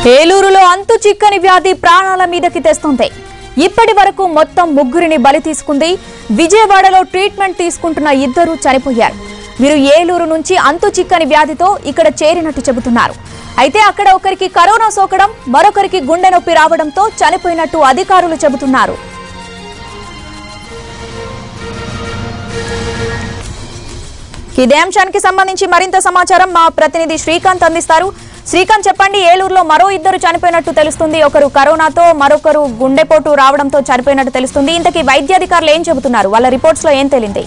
ఏలూరులో అంతు చిక్కని వ్యాధి ప్రాణాల మీదకి తెస్తుంది ఇప్పటి వరకు మొత్తం ముగ్గురిని బలి తీసుకుంది విజయవాడలో ట్రీట్మెంట్ తీసుకుంటున్న ఇద్దరు చనిపోయారు వీరు ఏలూరు నుంచి అంతు చిక్కని వ్యాధితో ఇక్కడ చేరినట్టు చెబుతున్నారు అయితే అక్కడ ఒకరికి కరోనా సోకడం మరొకరికి గుండె నొప్పి రావడంతో చనిపోయినట్టు అధికారులు చెబుతున్నారు ఇదే అంశానికి సంబంధించి మరింత సమాచారం మా ప్రతినిధి శ్రీకాంత్ అందిస్తారు శ్రీకాంత్ చెప్పండి ఏలూరులో మరో ఇద్దరు చనిపోయినట్టు తెలుస్తుంది ఒకరు కరోనాతో మరొకరు గుండెపోటు రావడంతో చనిపోయినట్టు తెలుస్తుంది ఇంతకీ వైద్యాధికారులు ఏం చెబుతున్నారు వాళ్ళ రిపోర్ట్స్ లో ఏం తేలింది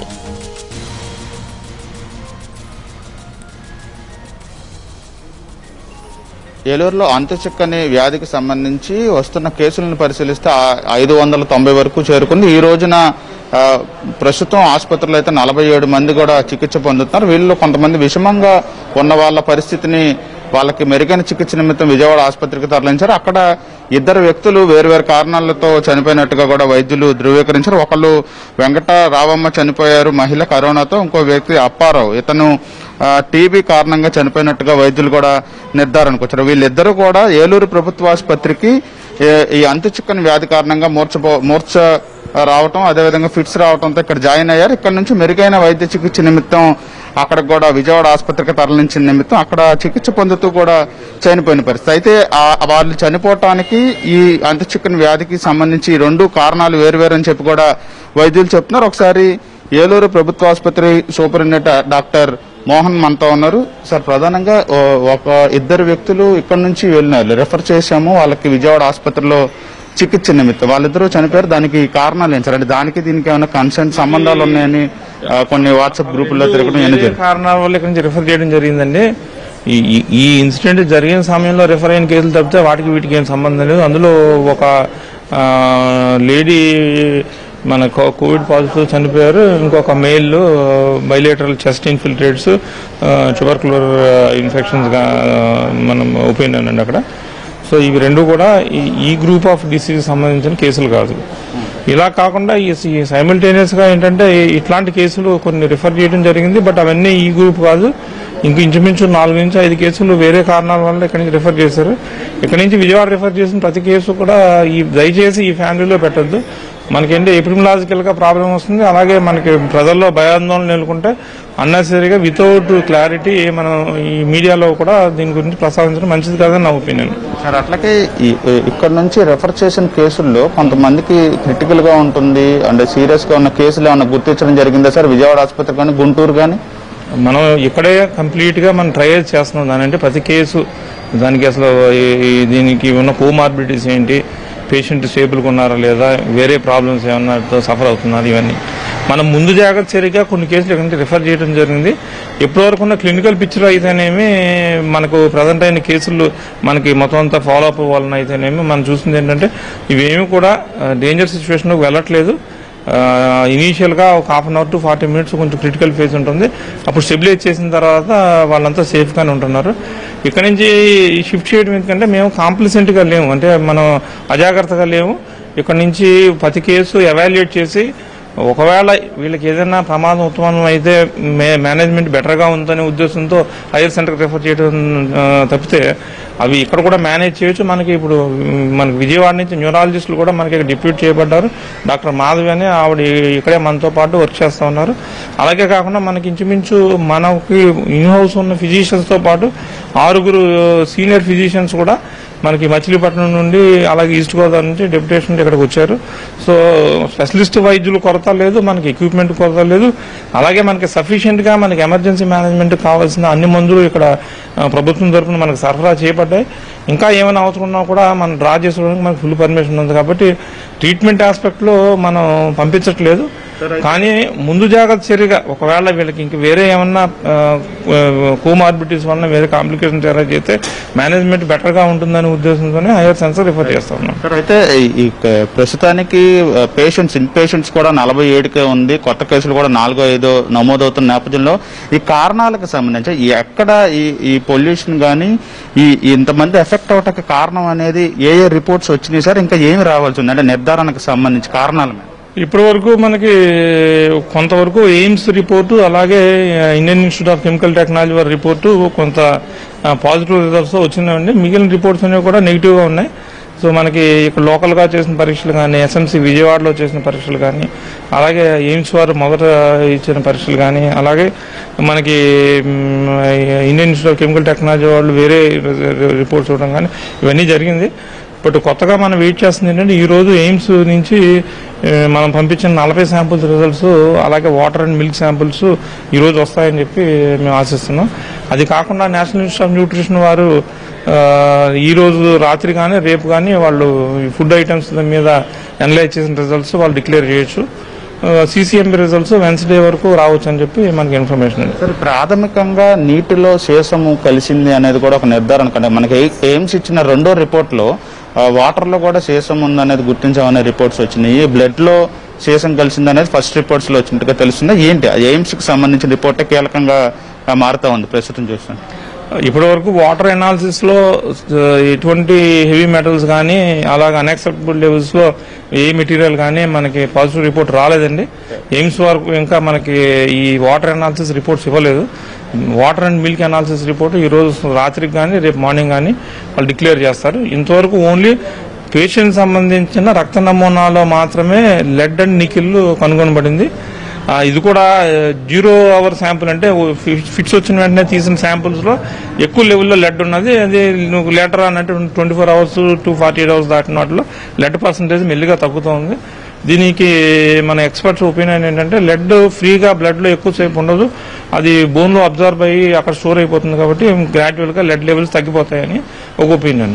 ఏలూరులో అంతుచిక్కని వ్యాధికి సంబంధించి వస్తున్న కేసులను పరిశీలిస్తే ఆ- ఐదు వందల తొంభై వరకు చేరుకుంది ఈ రోజున ఆ, ప్రస్తుతం ఆసుపత్రిలో అయితే నలభై ఏడు మంది కూడా చికిత్స పొందుతున్నారు వీళ్ళు కొంతమంది విషమంగా ఉన్న వాళ్ళ పరిస్థితిని వాళ్ళకి మెరుగైన చికిత్స నిమిత్తం విజయవాడ ఆసుపత్రికి తరలించారు అక్కడ ఇద్దరు వ్యక్తులు వేరువేరు కారణాలతో చనిపోయినట్టుగా కూడా వైద్యులు ధృవీకరించారు ఒకళ్ళు వెంకట రావమ్మ చనిపోయారు మహిళ కరోనాతో ఇంకో వ్యక్తి అప్పారావు ఇతను ఆ, టీబీ కారణంగా చనిపోయినట్టుగా వైద్యులు కూడా నిర్ధారణకు వచ్చారు వీళ్ళిద్దరూ కూడా ఏలూరు ప్రభుత్వ ఆసుపత్రికి ఏ- ఈ అంతుచిక్కని వ్యాధి కారణంగా మూర్చ మూర్ఛ రావటం అదేవిధంగా ఫిట్స్ రావడంతో ఇక్కడ జాయిన్ అయ్యారు ఇక్కడ నుంచి మెరుగైన వైద్య చికిత్స నిమిత్తం అక్కడ కూడా విజయవాడ ఆసుపత్రికి తరలించిన నిమిత్తం అక్కడ చికిత్స పొందుతూ కూడా చనిపోయిన పరిస్థితి అయితే ఆ- వాళ్ళు చనిపోవటానికి ఈ అంతుచిక్కని వ్యాధికి సంబంధించి ఈ రెండు కారణాలు వేరువేరు అని చెప్పి కూడా వైద్యులు చెప్తున్నారు ఒకసారి ఏలూరు ప్రభుత్వ ఆసుపత్రి సూపరింటెండెంట్ డాక్టర్ మోహన్ మనతో ఉన్నారు సార్ ప్రధానంగా ఓ- ఒక ఇద్దరు వ్యక్తులు ఇక్కడ నుంచి వెళ్ళినారు రెఫర్ చేశాము వాళ్ళకి విజయవాడ ఆసుపత్రిలో చికిత్స నిమిత్తం వాళ్ళిద్దరూ చనిపోయారు దానికి కారణాలు ఏంటి సార్ అంటే దానికి దీనికి ఏమైనా కన్సర్న్ సంబంధాలు ఉన్నాయని ఆ, కొన్ని వాట్సాప్ గ్రూపుల్లో తిరగడం ఏమైనా వేరే జరిగింది కారణాల వల్ల ఇక్కడ నుంచి రిఫర్ చేయడం జరిగిందండి ఈ ఈ- ఈ ఇన్సిడెంట్ జరిగిన సమయంలో రిఫర్ అయిన కేసులు తప్పితే వాటికి వీటికి ఏం సంబంధం లేదు అందులో ఒక ఆ, లేడీ మన కో- కోవిడ్ పాజిటివ్ చనిపోయారు ఇంకొక male bilateral chest infiltrates tubercular infections మనం ఒపీనియన్ అండి అక్కడ సో ఇవి రెండు కూడా ఈ- ఈ గ్రూప్ ఆఫ్ డిసీజ్ సంబంధించిన కేసులు కాదు ఇలా కాకుండా ఈ సైమిల్టేనియస్ గా ఏంటంటే ఈ- ఇట్లాంటి కేసులు కొన్ని రిఫర్ చేయడం జరిగింది బట్ అవన్నీ ఈ గ్రూప్ కాదు ఇంక ఇంచుమించు నాలుగు నుంచి ఐదు కేసులు వేరే కారణాల వల్ల ఇక్కడి నుంచి రిఫర్ చేశారు ఇక్కడి నుంచి విజయవాడ రిఫర్ చేసిన ప్రతి కేసు కూడా ఈ దయచేసి ఈ ఫ్యామిలీలో పెట్టద్దు మనకేంటి ఎపిడమిలాజికల్ గా ప్రాబ్లం వస్తుంది అలాగే మనకి ప్రజల్లో భయాందోళన నెలకొంటే అన్నెసరీగా వితౌట్ క్లారిటీ మనం ఈ మీడియాలో కూడా దీని గురించి ప్రస్తావించడం మంచిది కాదని నా ఒపీనియన్ సార్ అట్లాగే ఈ- ఇక్కడ నుంచి రెఫర్ చేసిన కేసుల్లో కొంతమందికి క్రిటికల్ గా ఉంటుంది అంటే సీరియస్ గా ఉన్న కేసులు ఏమైనా గుర్తించడం జరిగిందా సార్ విజయవాడ ఆసుపత్రి కానీ గుంటూరు కానీ మనం ఇక్కడే కంప్లీట్ గా మనం ట్రయల్ చేస్తున్నాం దాని అంటే ప్రతి కేసు దానికి అసలు ఈ- ఈ దీనికి ఉన్న కోమార్బిడిటీస్ ఏంటి పేషెంట్ స్టేబుల్గా ఉన్నారా లేదా వేరే ప్రాబ్లమ్స్ ఏమన్నా సఫర్ అవుతున్నారు ఇవన్నీ మనం ముందు జాగ్రత్త చర్యగా కొన్ని కేసులు ఇక్కడ నుంచి రిఫర్ చేయడం జరిగింది ఇప్పటివరకు ఉన్న క్లినికల్ పిక్చర్ అయితేనేమి మనకు ప్రజెంట్ అయిన కేసులు మనకి మొత్తం అంతా ఫాలో అప్ వలన అయితేనేమి మనం చూసింది ఏంటంటే ఇవేమి కూడా డేంజర్ సిచ్యువేషన్లోకి వెళ్ళట్లేదు ఇనీషియల్ గా ఒక half an hour to forty minutes కొంచెం క్రిటికల్ ఫేజ్ ఉంటుంది అప్పుడు స్టెబిలైజ్ చేసిన తర్వాత వాళ్ళంతా సేఫ్ గానే ఉంటున్నారు ఇక్కడ నుంచి షిఫ్ట్ చేయడం ఎందుకంటే మేము కాంప్లిసెంట్ గా లేము అంటే మనం అజాగ్రత్తగా లేము ఇక్కడ నుంచి ప్రతి కేసు ఎవాల్యుయేట్ చేసి ఒకవేళ వీళ్ళకి ఏదైనా ప్రమాదం ఉత్పన్నం అయితే మే- మేనేజ్మెంట్ బెటర్ గా ఉందనే ఉద్దేశంతో హైయర్ సెంటర్ రిఫర్ చేయడం ఆ, తప్పితే అవి ఇక్కడ కూడా మేనేజ్ చేయొచ్చు మనకి ఇప్పుడు మ్, మనకి విజయవాడ నుంచి న్యూరాలజిస్టులు కూడా మనకి ఇక్కడ డిప్యూట్ చేయబడ్డారు డాక్టర్ మాధవి అని ఆవిడ ఇక్కడే మనతో పాటు వర్క్ చేస్తూ ఉన్నారు అలాగే కాకుండా మనకి ఇంచుమించు మనకి ఇన్ హౌస్ ఉన్న ఫిజిషియన్స్ తో పాటు ఆరుగురు సీనియర్ ఫిజిషియన్స్ కూడా మనకి మచిలీపట్నం నుండి అలాగే ఈస్ట్ గోదావరి నుంచి డెప్యుటేషన్ ఇక్కడికి వచ్చారు సో స్పెషలిస్ట్ వైద్యులు కొరత లేదు మనకి ఎక్విప్మెంట్ కొరత లేదు అలాగే మనకి సఫిషియెంట్ గా మనకి ఎమర్జెన్సీ మేనేజ్మెంట్ కావాల్సిన అన్ని మందులు ఇక్కడ ఆ, ప్రభుత్వం తరఫున మనకు సరఫరా చేయబడ్డాయి ఇంకా ఏమైనా అవసరం ఉన్నా కూడా మనం డ్రా చేసుకోవడానికి మనకు ఫుల్ పర్మిషన్ ఉంది కాబట్టి ట్రీట్మెంట్ ఆస్పెక్ట్ లో మనం పంపించట్లేదు కానీ ముందు జాగ్రత్త చర్యగా ఒకవేళ వీళ్ళకి ఇంక వేరే ఏమన్నా కోమార్బిటీస్ వల్ల వేరే కాంప్లికేషన్స్ ఏమైనా చేస్తే మేనేజ్మెంట్ బెటర్ గా ఉంటుందనే ఉద్దేశంతోనే హైయర్ సెన్సర్ రిఫర్ చేస్తా ఉన్నాం సార్ అయితే ఈ- ఈ క- ప్రస్తుతానికి పేషెంట్స్ ఇన్ పేషెంట్స్ కూడా నలభై ఏడుకే ఉంది కొత్త కేసులు కూడా నాలుగో ఐదో నమోదవుతున్న నేపథ్యంలో ఈ కారణాలకు సంబంధించి ఈ ఎక్కడ ఈ ఈ పొల్యూషన్ కానీ ఈ ఈ ఇంతమంది ఎఫెక్ట్ అవటానికి కారణం అనేది ఏ ఏ రిపోర్ట్స్ వచ్చినాయి సార్ ఇంకా ఏమి రావాల్సి ఉంది అంటే నిర్ధారణకు సంబంధించి కారణాల మీద ఇప్పటి వరకు మనకి కొంతవరకు ఎయిమ్స్ రిపోర్టు అలాగే Indian Institute of Chemical Technology వారి రిపోర్టు కొంత పాజిటివ్ రిజల్ట్స్ వచ్చినాయండి మిగిలిన రిపోర్ట్స్ అనేవి కూడా నెగిటివ్ గా ఉన్నాయి సో మనకి ఇక్కడ లోకల్ గా చేసిన పరీక్షలు కానీ ఎస్ఎంసి విజయవాడలో చేసిన పరీక్షలు కానీ అలాగే ఎయిమ్స్ వారు మొదట ఇచ్చిన పరీక్షలు కానీ అలాగే మనకి మ్, Indian Institute of Chemical Technology వాళ్ళు వేరే రిపోర్ట్స్ చూడడం కానీ ఇవన్నీ జరిగింది బట్ కొత్తగా మనం వెయిట్ చేస్తుంది ఏంటంటే ఈ రోజు ఎయిమ్స్ నుంచి ఏ, మనం పంపించిన నలభై శాంపుల్స్ రిజల్ట్స్ అలాగే వాటర్ అండ్ మిల్క్ శాంపుల్స్ ఈ రోజు వస్తాయని చెప్పి మేము ఆశిస్తున్నాం అది కాకుండా నేషనల్ ఇన్స్టిట్యూట్ ఆఫ్ న్యూట్రిషన్ వారు ఆ, ఈ రోజు రాత్రి కానీ రేపు కానీ వాళ్ళు ఈ ఫుడ్ ఐటమ్స్ మీద అనలైజ్ చేసిన రిజల్ట్స్ వాళ్ళు డిక్లేర్ చేయొచ్చు సీసీఎంబీ రిజల్ట్స్ వెన్స్డే వరకు రావచ్చు అని చెప్పి మనకి ఇన్ఫర్మేషన్ ఉంది సార్ ప్రాథమికంగా నీటిలో శేషము కలిసింది అనేది కూడా ఒక నిర్ధారణ కంటే మనకి ఎయి- ఎయిమ్స్ ఇచ్చిన రెండో రిపోర్ట్లో వాటర్ లో కూడా శేషం ఉందనేది గుర్తించామనే రిపోర్ట్స్ వచ్చినాయి బ్లడ్ లో శేషం కలిసింది అనేది ఫస్ట్ రిపోర్ట్స్ లో వచ్చినట్టుగా తెలుస్తుంది ఏంటి ఎయిమ్స్ కి సంబంధించిన రిపోర్టే కీలకంగా ఆ, మారుతా ఉంది ప్రస్తుతం చూస్తాను ఇప్పటి వరకు వాటర్ ఎనాలిసిస్ లో ఆ, ఎటువంటి హెవీ మెటల్స్ కానీ అలాగే అన్యాక్సెప్టబుల్ లెవెల్స్ లో ఏ మెటీరియల్ కానీ మనకి పాజిటివ్ రిపోర్ట్ రాలేదండి ఎయిమ్స్ వరకు ఇంకా మనకి ఈ వాటర్ ఎనాలిసిస్ రిపోర్ట్స్ ఇవ్వలేదు water and milk analysis report ఈ రోజు రాత్రికి కానీ రేపు మార్నింగ్ కానీ వాళ్ళు డిక్లేర్ చేస్తారు ఇంతవరకు ఓన్లీ పేషెంట్ సంబంధించిన రక్త నమూనాలో మాత్రమే లెడ్ అండ్ నికిల్ కనుగొనబడింది ఆ, ఇది కూడా జీరో అవర్ శాంపుల్ అంటే ఫిట్స్ వచ్చిన వెంటనే తీసిన శాంపుల్స్ లో ఎక్కువ లెవెల్లో లెడ్ ఉన్నది అది నువ్వు లేటర్ అన్నట్టు twenty four hours to forty eight hours దాటిన వాటిలో లెడ్ పర్సంటేజ్ మెల్లిగా తగ్గుతుంది దీనికి మన ఎక్స్పర్ట్స్ ఒపీనియన్ ఏంటంటే లెడ్ ఫ్రీగా బ్లడ్ లో ఎక్కువసేపు ఉండదు అది బోన్ లో అబ్జర్వ్ అయ్యి అక్కడ స్టోర్ అయిపోతుంది కాబట్టి గ్రాడ్యువల్ గా లెడ్ లెవెల్స్ తగ్గిపోతాయని ఒక ఒపీనియన్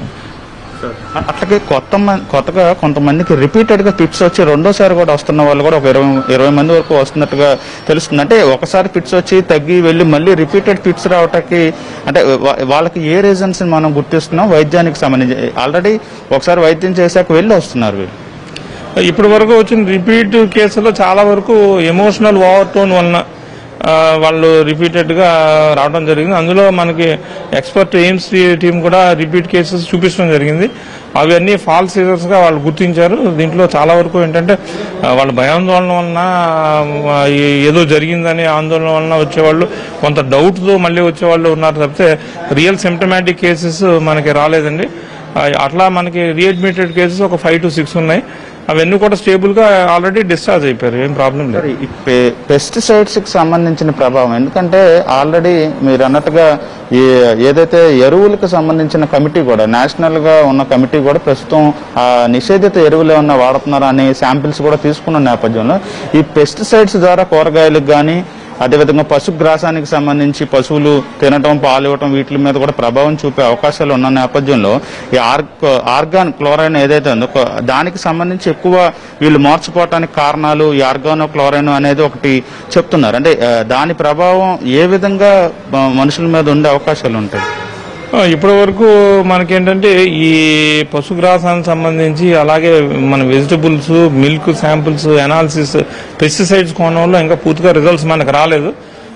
అట్లాగే కొత్త మం- కొత్తగా కొంతమందికి రిపీటెడ్ గా ఫిట్స్ వచ్చి రెండోసారి కూడా వస్తున్న వాళ్ళు కూడా ఒక ఇరవై ఇరవై మంది వరకు వస్తున్నట్టుగా తెలుస్తుంది అంటే ఒకసారి ఫిట్స్ వచ్చి తగ్గి వెళ్ళి మళ్ళీ రిపీటెడ్ ఫిట్స్ రావటానికి అంటే వా- వాళ్ళకి ఏ రీజన్స్ మనం గుర్తిస్తున్నాం వైద్యానికి సంబంధించి ఆల్రెడీ ఒకసారి వైద్యం చేశాక వెళ్ళి వస్తున్నారు వీళ్ళు ఇప్పటి వరకు వచ్చిన రిపీట్ కేసులో చాలా వరకు ఎమోషనల్ ఓవర్ టోన్ వలన ఆ, వాళ్ళు రిపీటెడ్ గా రావడం జరిగింది అందులో మనకి ఎక్స్పర్ట్ ఎయిమ్స్ టీం కూడా రిపీట్ కేసెస్ చూపించడం జరిగింది అవన్నీ ఫాల్స్ సీజర్స్ గా వాళ్ళు గుర్తించారు దీంట్లో చాలా వరకు ఏంటంటే ఆ, వాళ్ళ భయాందోళన వలన ఆ, ఏ- ఏదో జరిగిందనే ఆందోళన వలన వచ్చేవాళ్ళు కొంత డౌట్ తో మళ్ళీ వచ్చేవాళ్ళు ఉన్నారు తప్పితే రియల్ సిమ్టమాటిక్ కేసెస్ మనకి రాలేదండి ఆ, అట్లా మనకి రీఅడ్మిటెడ్ కేసెస్ ఒక ఫైవ్ టు సిక్స్ ఉన్నాయి అవన్నీ కూడా స్టేబుల్ గా ఆల్రెడీ డిశ్చార్జ్ అయిపోయారు ఏం ప్రాబ్లం లేదు ఈ పె- పెస్టిసైడ్స్ కి సంబంధించిన ప్రభావం ఎందుకంటే ఆల్రెడీ మీరు అన్నట్టుగా ఈ ఏదైతే ఎరువులకు సంబంధించిన కమిటీ కూడా నేషనల్ గా ఉన్న కమిటీ కూడా ప్రస్తుతం ఆ నిషేధిత ఎరువులు ఏమన్నా వాడుతున్నారా అనే శాంపిల్స్ కూడా తీసుకున్న నేపథ్యంలో ఈ పెస్టిసైడ్స్ ద్వారా కూరగాయలకు కానీ అదేవిధంగా పశుగ్రాసానికి సంబంధించి పశువులు తినటం పాలు ఇవ్వటం వీటి మీద కూడా ప్రభావం చూపే అవకాశాలు ఉన్న నేపథ్యంలో ఈ ఆర్గ్ ఆర్గాన్ క్లోరైన్ ఏదైతే ఉందో కొ- దానికి సంబంధించి ఎక్కువ వీళ్ళు మార్చిపోవటానికి కారణాలు ఈ ఆర్గానో క్లోరైన్ అనేది ఒకటి చెప్తున్నారు అంటే ఆ, దాని ప్రభావం ఏ విధంగా ఆ, మనుషుల మీద ఉండే అవకాశాలు ఉంటాయి ఆ, ఇప్పటి వరకు మనకేంటంటే ఈ పశుగ్రాసానికి సంబంధించి అలాగే మన vegetables milk samples analysis pesticides కోణంలో ఇంకా పూర్తిగా రిజల్ట్స్ మనకు రాలేదు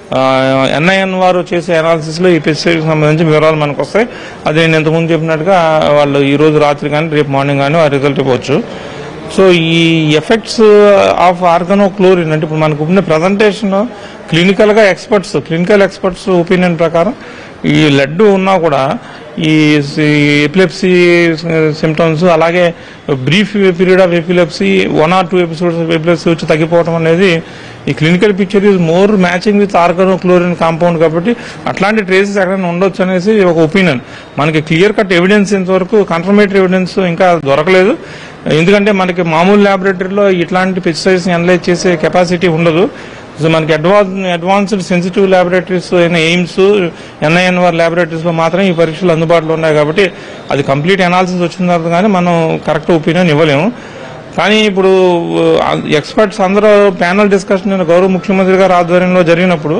ఎన్ఐఎన్ వారు చేసే అనాలిసిస్ లో ఈ పెస్టిసైడ్కి సంబంధించి వివరాలు మనకు వస్తాయి అది నేను ఇంతకుముందు చెప్పినట్టుగా వాళ్ళు ఈ రోజు రాత్రి కానీ రేపు మార్నింగ్ కానీ ఆ రిజల్ట్ ఇవ్వచ్చు సో ఈ ఎఫెక్ట్స్ ఆఫ్ ఆర్గనో క్లోరిన్ అంటే ఇప్పుడు మనకు ఉన్న ప్రజెంటేషన్ క్లినికల్ గా ఎక్స్పర్ట్స్ క్లినికల్ ఎక్స్పర్ట్స్ ఒపీనియన్ ప్రకారం ఈ లడ్డు ఉన్నా కూడా ఈ ఎపిలెప్సీ సిమ్టమ్స్ అలాగే brief period of epilepsy one or two episodes of epilepsy వచ్చి తగ్గిపోవడం అనేది ఈ clinical picture is more matching with organochlorine compound కాబట్టి అట్లాంటి ట్రేసెస్ ఎక్కడైనా ఉండొచ్చు అనేసి ఒక ఒపీనియన్ మనకి క్లియర్ కట్ ఎవిడెన్స్ ఇంతవరకు కన్ఫర్మేటరీ ఎవిడెన్స్ ఇంకా దొరకలేదు ఎందుకంటే మనకి మామూలు ల్యాబొరేటరీలో ఇట్లాంటి పెస్టిసైడ్స్ అనలైజ్ చేసే కెపాసిటీ ఉండదు సో మనకి అడ్వాన్స్ అడ్వాన్స్డ్ సెన్సిటివ్ ల్యాబొరేటరీస్ అయిన ఎయిమ్స్ ఎన్ఐఎన్ఆర్ ల్యాబొరేటరీస్ లో మాత్రం ఈ పరీక్షలు అందుబాటులో ఉన్నాయి కాబట్టి అది కంప్లీట్ అనాలిసిస్ వచ్చిన తర్వాత కానీ మనం కరెక్ట్ ఒపీనియన్ ఇవ్వలేము కానీ ఇప్పుడు ఎక్స్పర్ట్స్ అందరూ ప్యానల్ డిస్కషన్ గౌరవ ముఖ్యమంత్రి గారి ఆధ్వర్యంలో జరిగినప్పుడు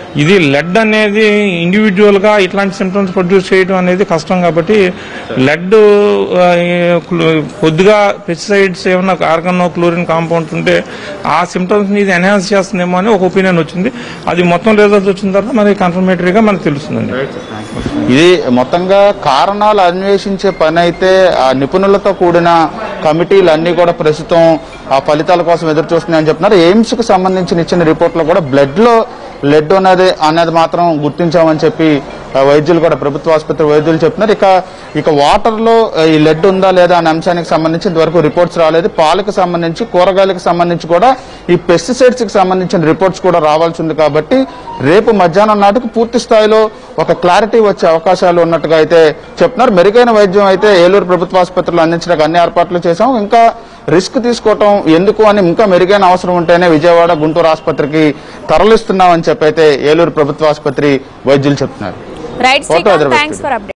ఇది లెడ్ అనేది ఇండివిజువల్ గా ఇట్లాంటి సిమ్టమ్స్ ప్రొడ్యూస్ చేయడం అనేది కష్టం కాబట్టి లెడ్ కొద్దిగా పెస్టిసైడ్స్ ఏమన్నా ఆర్గనో క్లోరిన్ కాంపౌండ్స్ ఉంటే ఆ సిమ్టమ్స్ ని ఇది ఎన్హాన్స్ చేస్తుందేమో అని ఒక ఒపీనియన్ వచ్చింది అది మొత్తం రిజల్ట్స్ వచ్చిన తర్వాత మరి కన్ఫర్మేటరీగా మనకు తెలుస్తుందండి ఇది మొత్తంగా కారణాలు అన్వేషించే పని అయితే ఆ నిపుణులతో కూడిన కమిటీలు అన్ని కూడా ప్రస్తుతం ఆ ఫలితాల కోసం ఎదురు చూస్తున్నాయని చెప్తున్నారు ఎయిమ్స్ కు సంబంధించిన ఇచ్చిన రిపోర్ట్ లో కూడా బ్లడ్ లో లెడ్ అనేది అనేది మాత్రం గుర్తించామని చెప్పి ఆ, వైద్యులు కూడా ప్రభుత్వ ఆసుపత్రి వైద్యులు చెప్తున్నారు ఇక ఇక వాటర్ లో ఆ, ఈ లెడ్ ఉందా లేదా అనే అంశానికి సంబంధించి ఇంతవరకు రిపోర్ట్స్ రాలేదు పాలకు సంబంధించి కూరగాయలకు సంబంధించి కూడా ఈ పెస్టిసైడ్స్ కి సంబంధించిన రిపోర్ట్స్ కూడా రావాల్సి ఉంది కాబట్టి రేపు మధ్యాహ్నం నాటికి పూర్తి స్థాయిలో ఒక క్లారిటీ వచ్చే అవకాశాలు ఉన్నట్టుగా అయితే చెప్తున్నారు మెరుగైన వైద్యం అయితే ఏలూరు ప్రభుత్వ ఆసుపత్రిలో అందించడానికి అన్ని ఏర్పాట్లు చేశాం ఇంకా రిస్క్ తీసుకోవటం ఎందుకు అని ఇంకా మెరుగైన అవసరం ఉంటేనే విజయవాడ గుంటూరు ఆసుపత్రికి తరలిస్తున్నామని చెప్పైతే ఏలూరు ప్రభుత్వ ఆసుపత్రి వైద్యులు చెప్తున్నారు రైట్ ఫోటో శ్రీకాంత్ ఎదురుపెట్టు. Thanks for update